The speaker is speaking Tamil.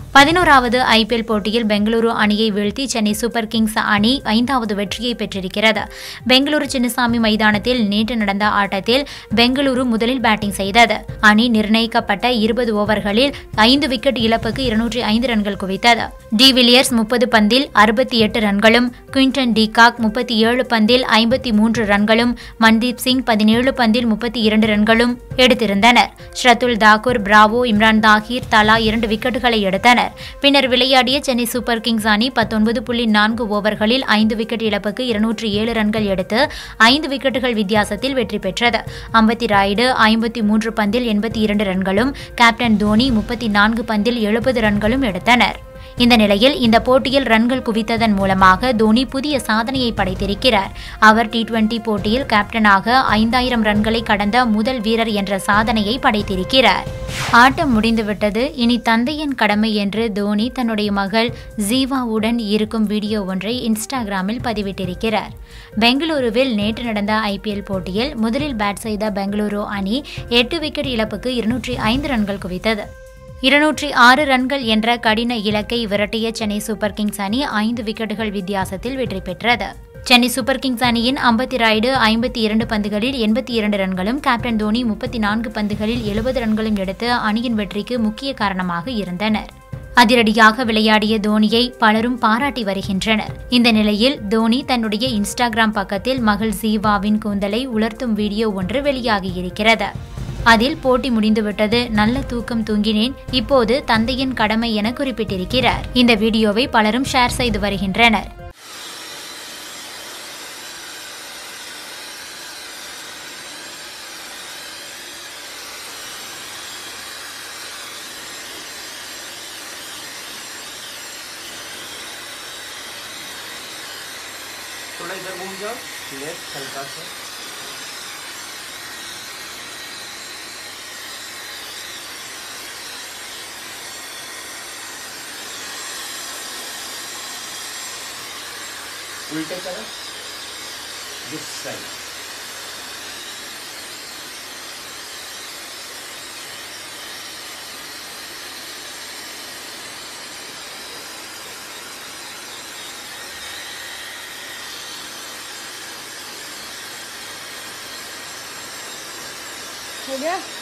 பதினோராவது ஐபிஎல் போட்டியில் பெங்களூரு அணியை வீழ்த்தி சென்னை சூப்பர் கிங்ஸ் அணி ஐந்தாவது வெற்றியை பெற்றிருக்கிறது பெங்களூரு சின்னசாமி மைதானத்தில் நேற்று நடந்த ஆட்டத்தில் பெங்களூரு முதலில் பேட்டிங் செய்தது அணி நிர்ணயிக்கப்பட்ட இருபது ஓவர்களில் ஐந்து விக்கெட் இழப்புக்கு இருநூற்றி ஐந்து ரன்கள் குவித்தது டிவிலியர்ஸ் முப்பது பந்தில் அறுபத்தி எட்டு ரன்களும் குவிண்டன் டிகாக் முப்பத்தி ஏழு பந்தில் ஐம்பத்தி மூன்று ரன்களும் மன்தீப் சிங் பதினேழு பந்தில் முப்பத்தி இரண்டு ரன்களும் எடுத்திருந்தனர் ஷ்ரத்துல் தாக்கூர் பிராவோ இம்ரான் தாஹிர் தலா இரண்டு விக்கெட்டுகளை எடுத்தனர் பின்னர் விளையாடிய சென்னை சூப்பர் கிங்ஸ் அணி பத்தொன்பது புள்ளி நான்கு ஓவர்களில் ஐந்து விக்கெட் இழப்புக்கு இருநூற்றி ஏழு ரன்கள் எடுத்து ஐந்து விக்கெட்டுகள் வித்தியாசத்தில் வெற்றி பெற்றது அம்பத்தி ராயுடு ஐம்பத்தி மூன்று பந்தில் எண்பத்தி இரண்டு ரன்களும் கேப்டன் தோனி முப்பத்தி நான்கு பந்தில் எழுபது ரன்களும் எடுத்தனர் இந்த நிலையில் இந்த போட்டியில் ரன்கள் குவித்ததன் மூலமாக தோனி புதிய சாதனையை படைத்திருக்கிறார் அவர் டி டுவெண்டி போட்டியில் கேப்டனாக ஐந்தாயிரம் ரன்களை கடந்த முதல் வீரர் என்ற சாதனையை படைத்திருக்கிறார் ஆட்டம் முடிந்துவிட்டது இனி தந்தையின் கடமை என்று தோனி தன்னுடைய மகள் ஜீவாவுடன் இருக்கும் வீடியோ ஒன்றை இன்ஸ்டாகிராமில் பதிவிட்டிருக்கிறார் பெங்களூருவில் நேற்று நடந்த ஐபிஎல் போட்டியில் முதலில் பேட் செய்த பெங்களூரு அணி எட்டு விக்கெட் இழப்புக்கு இருநூற்றி ஐந்து ரன்கள் குவித்தது இருநூற்றி ஆறு ரன்கள் என்ற கடின இலக்கை விரட்டிய சென்னை சூப்பர் கிங்ஸ் அணி ஐந்து விக்கெட்டுகள் வித்தியாசத்தில் வெற்றி பெற்றது சென்னை சூப்பர் கிங்ஸ் அணியின் அம்பத்தி ராய்டு ஐம்பத்தி இரண்டு பந்துகளில் எண்பத்தி இரண்டு ரன்களும் கேப்டன் தோனி முப்பத்தி நான்கு பந்துகளில் எழுபது ரன்களும் எடுத்து அணியின் வெற்றிக்கு முக்கிய காரணமாக இருந்தனர் அதிரடியாக விளையாடிய தோனியை பலரும் பாராட்டி வருகின்றனர் இந்த நிலையில் தோனி தன்னுடைய இன்ஸ்டாகிராம் பக்கத்தில் மகள் ஜீவாவின் கூந்தலை உலர்த்தும் வீடியோ ஒன்று வெளியாகியிருக்கிறது அதில் போட்டி முடிந்துவிட்டது நல்ல தூக்கம் தூங்கினேன் இப்போது தந்தையின் கடமை என குறிப்பிட்டிருக்கிறார் இந்த வீடியோவை பலரும் ஷேர் செய்து வருகின்றனர் थोड़ा इधर घूम जाओ लेफ्ट हल्का सा उल्टे तरफ दिस साइड हो गया